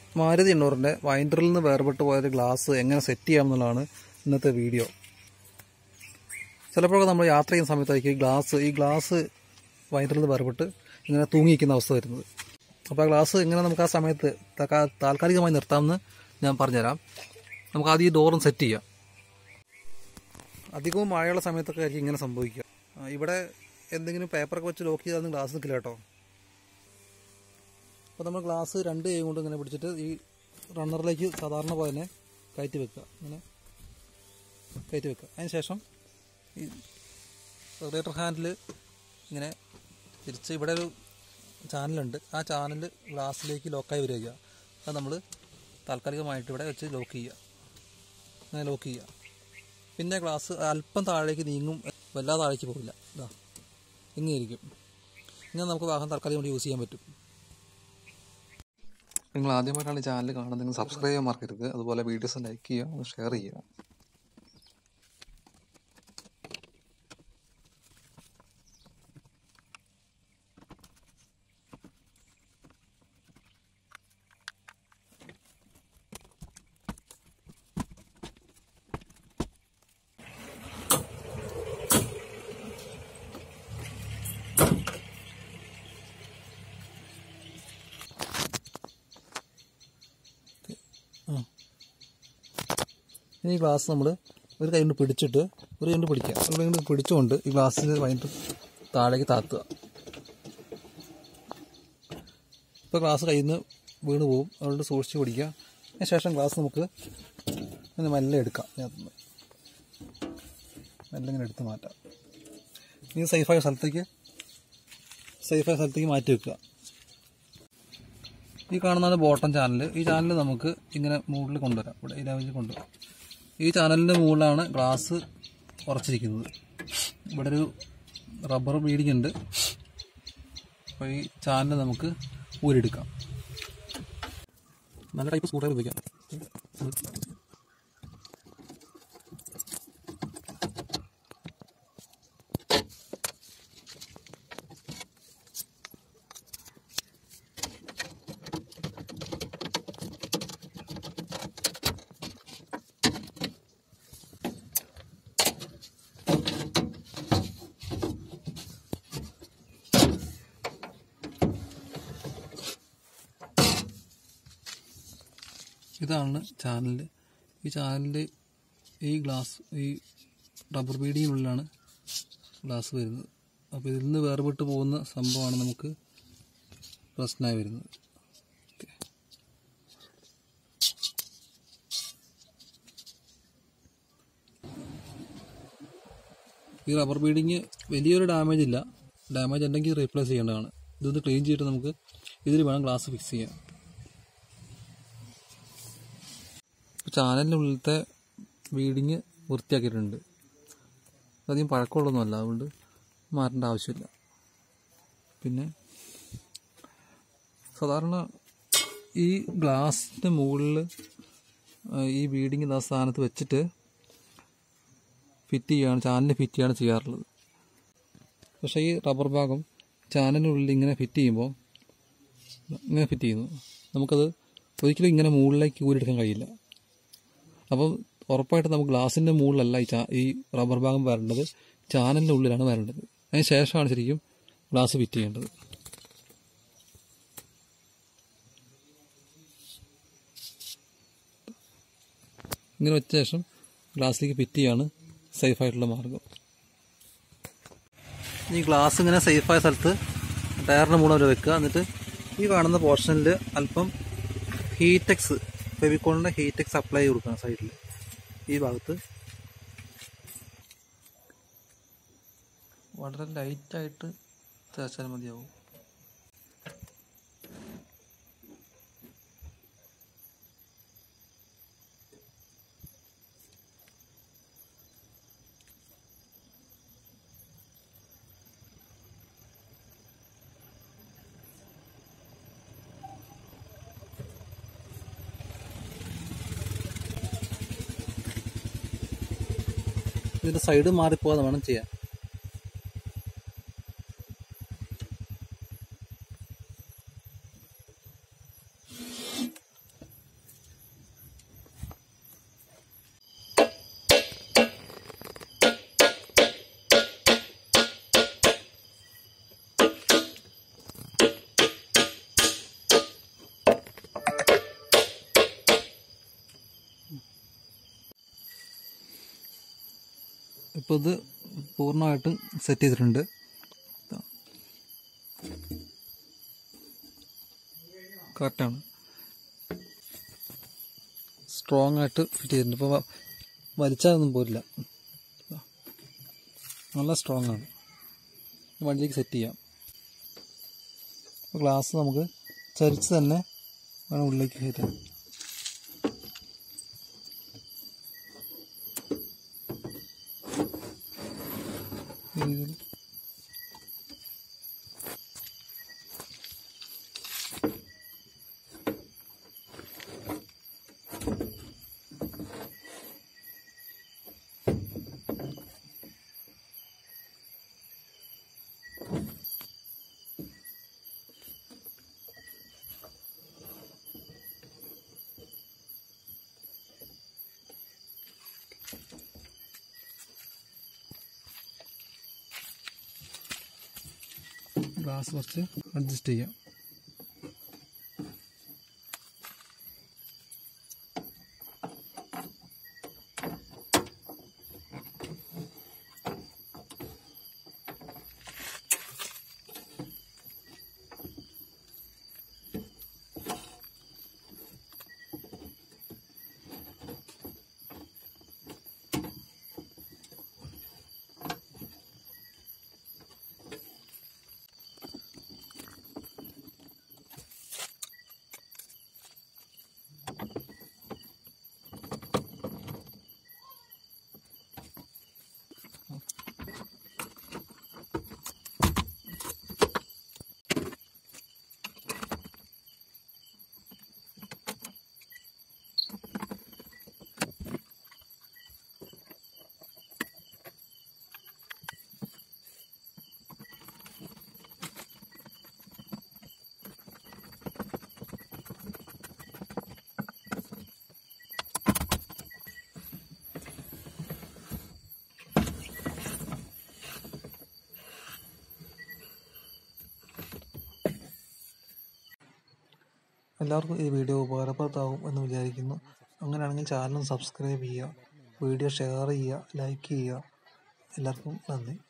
മാരുതി എണ്ണൂറിൻ്റെ വൈൻഡറിൽ നിന്ന് വേർപെട്ട് പോയൊരു ഗ്ലാസ് എങ്ങനെ സെറ്റ് ചെയ്യാം എന്നുള്ളതാണ് ഇന്നത്തെ വീഡിയോ ചിലപ്പോഴൊക്കെ നമ്മൾ യാത്ര ചെയ്യുന്ന സമയത്തായിരിക്കും ഈ ഗ്ലാസ് ഈ ഗ്ലാസ് വൈൻഡറിൽ നിന്ന് വേർപെട്ട് ഇങ്ങനെ തൂങ്ങിയിരിക്കുന്ന അവസ്ഥ വരുന്നത് അപ്പോൾ ആ ഗ്ലാസ് എങ്ങനെ നമുക്ക് ആ സമയത്ത് തക്കാ- താൽക്കാലികമായി നിർത്താമെന്ന് ഞാൻ പറഞ്ഞുതരാം നമുക്ക് ആദ്യം ഈ ഡോറും സെറ്റ് ചെയ്യാം അധികവും മഴയുള്ള സമയത്തൊക്കെ ആയിരിക്കും ഇങ്ങനെ സംഭവിക്കുക ആ, ഇവിടെ എന്തെങ്കിലും പേപ്പറൊക്കെ വെച്ച് ലോക്ക് ചെയ്താൽ ഗ്ലാസ് നിൽക്കില്ല കേട്ടോ അപ്പോൾ നമ്മൾ ഗ്ലാസ് രണ്ട് കൈ കൊണ്ട് ഇങ്ങനെ പിടിച്ചിട്ട് ഈ റണ്ണറിലേക്ക് സാധാരണ പോലെ തന്നെ കയറ്റി വെക്കുക ഇങ്ങനെ കയറ്റി വെക്കുക അതിന് ശേഷം ഈ റെഗുലേറ്റർ ഹാൻഡിൽ ഇങ്ങനെ തിരിച്ച് ഇവിടെ ഒരു ചാനലുണ്ട് ആ ചാനൽ ഗ്ലാസ്സിലേക്ക് ലോക്കായി വരിക അത് നമ്മൾ താൽക്കാലികമായിട്ട് ഇവിടെ വെച്ച് ലോക്ക് ചെയ്യുക അങ്ങനെ ലോക്ക് ചെയ്യുക പിന്നെ ഗ്ലാസ് അല്പം താഴേക്ക് നീങ്ങും വല്ലാതെ താഴേക്ക് പോകില്ല ഇതാ ഇങ്ങനെയിരിക്കും ഇങ്ങനെ നമുക്ക് വാഹനം തൽക്കാലം കൊണ്ട് യൂസ് ചെയ്യാൻ പറ്റും നിങ്ങൾ ആദ്യമായിട്ടാണ് ഈ ചാനൽ കാണുന്നത് നിങ്ങൾ സബ്സ്ക്രൈബ് ചെയ്യാൻ മറക്കരുത് അതുപോലെ വീഡിയോസ് ലൈക്ക് ചെയ്യുക ഷെയർ ചെയ്യുക ഇനി ഈ ഗ്ലാസ് നമ്മൾ ഒരു കൈ കൊണ്ട് പിടിച്ചിട്ട് ഒരു കൈ കൊണ്ട് പിടിക്കുക ഒരു കൈ കൊണ്ട് പിടിച്ചുകൊണ്ട് ഈ ഗ്ലാസ്സിൽ വൈകിട്ട് താഴേക്ക് താത്തുക ഇപ്പോൾ ഗ്ലാസ് കയ്യിൽ നിന്ന് വീണ് പോകും അതുകൊണ്ട് സൂക്ഷിച്ച് പിടിക്കുക അതിന് ശേഷം ഗ്ലാസ് നമുക്ക് ഇങ്ങനെ മെല്ലെ എടുക്കാം ഇതിനകത്തുനിന്ന് മെല്ലെ ഇങ്ങനെ എടുത്ത് മാറ്റാം ഇത് സേഫായ സ്ഥലത്തേക്ക് സേഫായ സ്ഥലത്തേക്ക് മാറ്റി വെക്കുക ഈ കാണുന്നതാണ് ബോട്ടം ചാനൽ ഈ ചാനൽ നമുക്ക് ഇങ്ങനെ മുകളിൽ കൊണ്ടുവരാം ഇവിടെ ഈ ലെവലിൽ കൊണ്ടുവരാം ഈ ചാനലിൻ്റെ മുകളിലാണ് ഗ്ലാസ് ഉറച്ചിരിക്കുന്നത് ഇവിടെ ഒരു റബ്ബർ ബീഡിങ് ഉണ്ട് അപ്പോൾ ഈ ചാനൽ നമുക്ക് ഊരെടുക്കാം നല്ല ടൈപ്പ് സ്കൂട്ടർ ഉപയോഗിക്കാം ഇതാണ് ചാനൽ ഈ ചാനലിൻ്റെ ഈ ഗ്ലാസ് ഈ റബ്ബർ ബീഡിങ്ങിനുള്ളിലാണ് ഗ്ലാസ് വരുന്നത് അപ്പോൾ ഇതിൽ നിന്ന് വേർപെട്ട് പോകുന്ന സംഭവമാണ് നമുക്ക് പ്രശ്നമായി വരുന്നത് ഓക്കേ. ഈ റബ്ബർ ബീഡിങ് വലിയൊരു ഡാമേജ് ഇല്ല ഡാമേജ് ഉണ്ടെങ്കിൽ റീപ്ലേസ് ചെയ്യേണ്ടതാണ് ഇതൊന്ന് ക്ലീൻ ചെയ്തിട്ട് നമുക്ക് ഇതിൽ വേണം ഗ്ലാസ് ഫിക്സ് ചെയ്യാൻ ചാനലിനുള്ളിലത്തെ ബീഡിങ് വൃത്തിയാക്കിയിട്ടുണ്ട് അധികം പഴക്കമുള്ളതൊന്നുമല്ല അതുകൊണ്ട് മാറ്റേണ്ട ആവശ്യമില്ല പിന്നെ സാധാരണ ഈ ഗ്ലാസിൻ്റെ മുകളിൽ ഈ ബീഡിങ് ആ സ്ഥാനത്ത് വെച്ചിട്ട് ഫിറ്റ് ചെയ്യുകയാണ് ചാനലിന് ഫിറ്റ് ചെയ്യുകയാണ് ചെയ്യാറുള്ളത് പക്ഷേ ഈ റബ്ബർ ഭാഗം ചാനലിനുള്ളിൽ ഇങ്ങനെ ഫിറ്റ് ചെയ്യുമ്പോൾ ഇങ്ങനെ ഫിറ്റ് ചെയ്യുന്നു നമുക്കത് ഒരിക്കലും ഇങ്ങനെ മുകളിലേക്ക് ഊരിയെടുക്കാൻ കഴിയില്ല അപ്പം ഉറപ്പായിട്ട് നമുക്ക് ഗ്ലാസിൻ്റെ മുകളിലല്ല ഈ ചാ ഈ റബ്ബർ ഭാഗം വരേണ്ടത് ചാനലിൻ്റെ ഉള്ളിലാണ് വരേണ്ടത് അതിന് ശേഷമാണ് ശരിക്കും ഗ്ലാസ് ഫിറ്റ് ചെയ്യേണ്ടത് ഇങ്ങനെ വെച്ച ശേഷം ഗ്ലാസ്സിലേക്ക് ഫിറ്റ് ചെയ്യാണ് സേഫായിട്ടുള്ള മാർഗം ഈ ഗ്ലാസ് ഇങ്ങനെ സേഫായ സ്ഥലത്ത് ടയറിന് മൂളം വരെ വെക്കുക എന്നിട്ട് ഈ കാണുന്ന പോർഷനിൽ അല്പം ഹീറ്റെക്സ് ഫെവിക്കോളിൻ്റെ ഹീറ്റെക്സ് അപ്ലൈ ചെയ്ത് കൊടുക്കണം സൈഡിൽ ഈ ഭാഗത്ത് വളരെ ലൈറ്റായിട്ട് തേച്ചാൽ മതിയാവും ഇതിൻ്റെ സൈഡ് മാറിപ്പോകാതെ വേണം ചെയ്യാൻ ഇപ്പോൾ ഇത് പൂർണ്ണമായിട്ടും സെറ്റ് ചെയ്തിട്ടുണ്ട് കറക്റ്റാണ് സ്ട്രോങ് ആയിട്ട് ഫിറ്റ് ചെയ്തിട്ടുണ്ട് ഇപ്പോൾ വലിച്ചാലൊന്നും പോരില്ല ദാ. നല്ല സ്ട്രോങ് ആണ് വണ്ടിയിലേക്ക് സെറ്റ് ചെയ്യാം ഗ്ലാസ് നമുക്ക് ചരിച്ച് തന്നെ വേണം ഉള്ളിലേക്ക് കയറ്റാൻ ഈ രീതിയിൽ ഗ്ലാസ് കുറച്ച് അഡ്ജസ്റ്റ് ചെയ്യാം എല്ലാവർക്കും ഈ വീഡിയോ ഉപകാരപ്രദമാകും എന്ന് വിചാരിക്കുന്നു അങ്ങനെയാണെങ്കിൽ ചാനൽ സബ്സ്ക്രൈബ് ചെയ്യുക വീഡിയോ ഷെയർ ചെയ്യുക ലൈക്ക് ചെയ്യുക എല്ലാവർക്കും നന്ദി